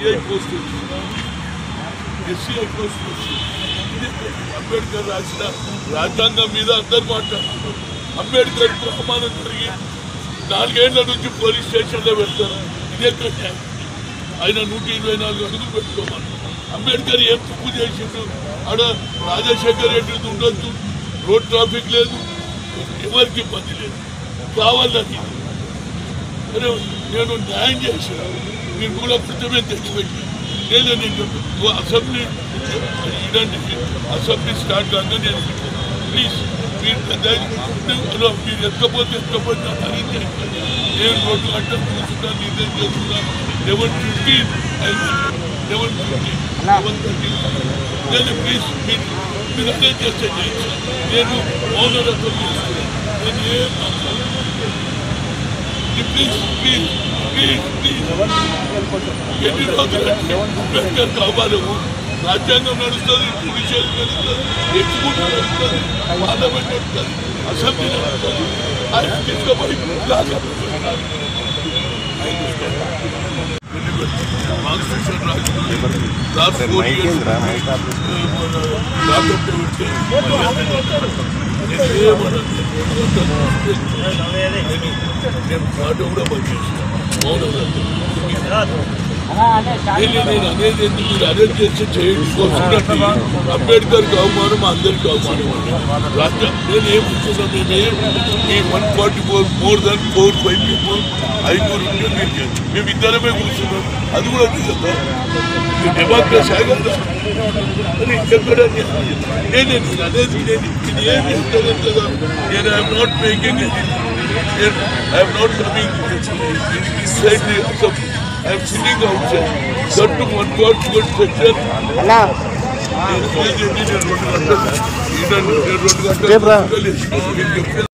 CI post వచ్చింది SCI post వచ్చింది ఇది అంబేద్కర్ రాసిన రాజ్యాంగం మీద అందరు మాట్లాడుతున్నారు అంబేద్కర్ అవమానం జరిగి నాలుగేళ్ల నుంచి పోలీస్ స్టేషన్లో పెడతారు ఇదే న్యాయం ఆయన నూట ఇరవై నాలుగు అడుగులు పెట్టుకోమని అంబేద్కర్ ఏం తప్పు చేసిండు ఆడ రాజశేఖర్ రెడ్డి ఉండొద్దు రోడ్ ట్రాఫిక్ లేదు ఎవరికి ఇబ్బంది లేదు కావాలని అరే నేను న్యాయం చేసిన మీరు కూడా కృతమే తెచ్చిపెట్టి లేదా నేను ఓ అసెంబ్లీ ఇదండి అసెంబ్లీ స్టార్ట్ కాగా నేను ప్లీజ్ మీరు పెద్ద అలా మీరు ఎత్తకపోతే ఎత్తకపోతే నాకు అడిగితే నేను రెండు గంటలు కూర్చున్నా నిర్ణయం చేస్తున్నా eleven fifteen eleven fifteen eleven thirty నేను ప్లీజ్ మీరు మీరు అదే చేస్తే చేయొచ్చు నేను మౌనరత్వం చేస్తున్నాను నేను ఏం మాట్లాడను. ప్లీజ్ ప్లీజ్ ప్లీజ్ ప్లీజ్ ఎన్ని రోజులు అంబేద్కర్ కావాలి రాజ్యాంగం నడుస్తుంది జుడిషియల్ నడుస్తుంది ఎగ్జిక్యూటివ్ నడుస్తుంది పార్లమెంట్ నడుస్తుంది అసెంబ్లీ నడుస్తుంది ఆయన తీసుకుపోయి constitution Raju last four years lockup నేను ఏమన్నా నేను పాట కూడా పనిచేస్తాను నేను నేను అనేది ఎందుకు మీరు అరెస్ట్ చేసి చేయండి చూడండి అంబేద్కర్కి అవమానం అందరికి అవమానం రాజ్య నేను ఏమనుకున్నా మేము ఏం మీ one forty four more than four five people ఐదుగురు ఉంటే మీరు చేయండి. మేము ఇద్దరమే కూర్చున్నాం అది కూడా నిజంగా డెమోక్రసీ కదా అని ఎక్కడ నేను నేను అనేది నేను ఇది ఏమి కదా నేను I'm not making I'm not coming inside the assembly I'm sitting outside that to one god good section నేను రెండు గంటలు నేను రెండు గంటలు